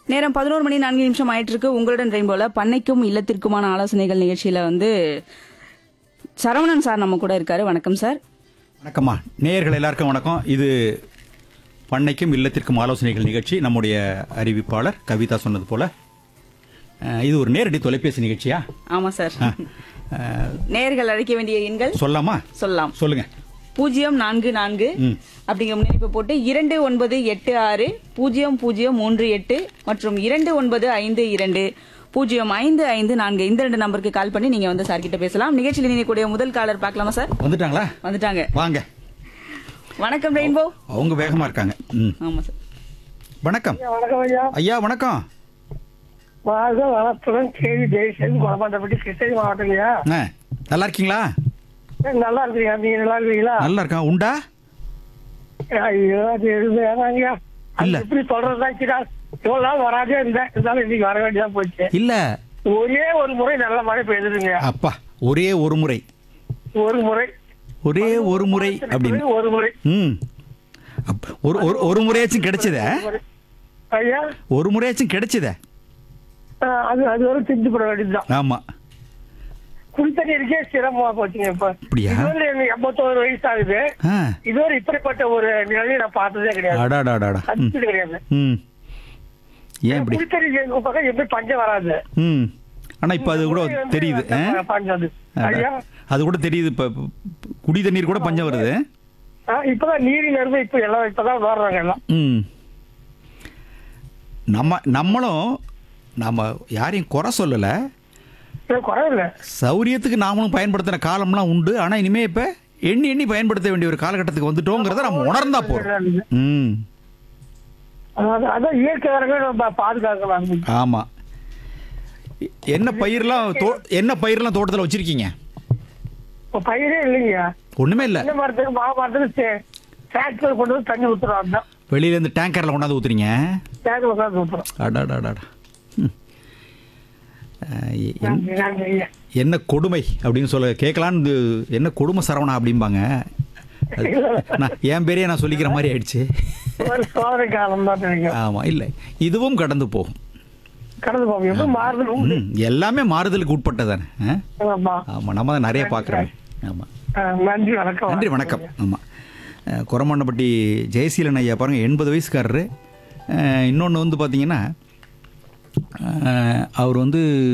நேரம் பதினோரு மணி நான்கு நிமிஷம் ஆயிட்டு இருக்கு உங்களுடன் ரெயின்போல பண்ணைக்கும் இல்லத்திற்குமான ஆலோசனைகள் நிகழ்ச்சியில வந்து சரவணன் சார் நம்ம கூட இருக்காரு வணக்கம் சார் வணக்கம்மா நேயர்கள் எல்லாருக்கும் வணக்கம் இது பண்ணைக்கும் இல்லத்திற்கும் ஆலோசனைகள் நிகழ்ச்சி நம்முடைய அறிவிப்பாளர் கவிதா சொன்னது போல அஹ், இது ஒரு நேரடி தொலைபேசி நிகழ்ச்சியா ஆமா சார் அஹ், நேர்கள் அழைக்க வேண்டிய எண்கள் சொல்லாமா சொல்லலாம் சொல்லுங்க பூஜ்ஜியம் நான்கு நான்கு ம். அப்படிங்கிற முன்னிணைப்பு போட்டு இரண்டு ஒன்பது எட்டு ஆறு பூஜ்ஜியம் பூஜ்ஜியம் மூன்று எட்டு மற்றும் இரண்டு ஒன்பது ஐந்து இரண்டு பூஜ்ஜியம் ஐந்து ஐந்து நான்கு இந்த ரெண்டு நம்பருக்கு கால் பண்ணி நீங்க வந்து சார் கிட்ட பேசலாம் நிகழ்ச்சியில் இணையக்கூடிய முதல் காலர் பார்க்கலாமா சார் வந்துட்டாங்களா வந்துட்டாங்க வாங்க வணக்கம் ரெயின்போ அவங்க வேகமா இருக்காங்க ம். ஆமா சார் வணக்கம் வணக்கம் ஐயா ஐயா வணக்கம் வாழ்க வளத்துடன் கேவி ஜெயசேன் குணமாண்டப்பட்டி கிருஷ்ணகிரி மாவட்டம் ஐயா ஆ, நல்லா இருக்கீங்களா நல்லா இருக்கீங்க நீங்க நல்லா இருக்கீங்களா நல்லா இருக்கான் உண்டா ஐயோ அது எதுவும் வேணாங்கய்யா அது இல்ல. எப்படி சொல்றதா கிடா இவ்வளவு நாள் வராதே இருந்தேன் இருந்தாலும் இன்னைக்கு வர வேண்டியதா போச்சு இல்ல ஒரே ஒரு முறை நல்ல மழை பெய்யுதுங்க அப்பா ஒரே ஒரு முறை ஒரு முறை ஒரே ஒரு முறை அப்படின்னு ஒரு முறை ம் அப்ப ஒரு ஒரு- ஒரு முறையாச்சும் கிடைச்சதே ஒரு- ஐயா ஒரு முறையாச்சும் கிடைச்சதே ஆ, அது அது ஒரு திண்டு போட வேண்டியதுதான் ஆமா குடித்தண்ணீருக்கே சிரமமா போச்சுங்க இப்ப அப்படியா? இதுவரை எனக்கு எண்பத்தோரு வயசு ஆகுது ஆ இதுவரை இப்படிப்பட்ட ஒரு நிலையை நான் பார்த்ததே கிடையாது அடாடாடாடா ம் அது கிடையாது ம் ஏன் இப்படி குடித்தண்ணி எங்க பக்கம் எப்படி பஞ்சம் வராது ம் ஆனா இப்ப அது கூட தெரியுது ஆ? பஞ்சம் அடா. ஐயா அது கூட தெரியுது இப்ப குடி தண்ணீர் கூட பஞ்சம் வருது ஆ, இப்பதான் நீரில் இருந்து இப்ப எல்லாம் இப்பதான் வர்றாங்க எல்லாம் ம் நம்ம நம்மளும் நம்ம யாரையும் குறை சொல்லலை இது குறையில்ல சௌரியத்துக்கு நாமளும் பயன்படுத்தின காலம்லாம் உண்டு ஆனா இனிமே இப்ப எண்ணி எண்ணி பயன்படுத்த வேண்டிய ஒரு காலகட்டத்துக்கு வந்துட்டோங்கிறத நம்ம உணர்ந்தா போறோம் ம் அதாவது அதான் இயற்கை வரவே நம்ம பாதுகாக்கலாம் ஆமா எ- என்ன பயிர்லாம் தோ- என்ன பயிர்லாம் தோட்டத்துல வச்சிருக்கீங்க இப்ப பயிரே இல்லைங்க ஒண்ணுமே இல்ல தென்னை மரத்துக்கு மா மரத்துக்கு டிராக்டர் கொண்டு வந்து தண்ணி ஊத்துறோம் தான் வெளியில இருந்து டேங்கர்ல கொண்டாந்து ஊத்துறீங்க டிராக்டர் உட்காந்து ஊத்துறோம் அடாடாடாடா ம். அஹ், எ- என்- நன்றி நன்றி ஐயா என்ன கொடுமை அப்படின்னு சொல்ல கேட்கலான்னு என்ன கொடுமை சரவணா அப்படிம்பாங்க அது- நான் என் பேரையே நான் சொல்லிக்கிற மாதிரி ஆயிடுச்சு ஒரு சோதனை காலம் தான் நினைக்கிறேன் ஆமா இல்லை இதுவும் கடந்து போகும் கடந்து போகும் எப்படி மாறுதல் உண்டு ம், எல்லாமே மாறுதலுக்கு உட்பட்டதானே ஆ? ஆமா ஆமா நம்ம தான் நிறைய பார்க்குறோம் ஆமா ஆ, நன்றி வணக்கம் நன்றி வணக்கம் ஆமா அஹ், குரமண்டப்பட்டி ஜெயசீலன் ஐயா பாருங்க எண்பது வயசுக்காரரு இன்னொன்று வந்து பார்த்தீங்கன்னா அஹ், அவர் வந்து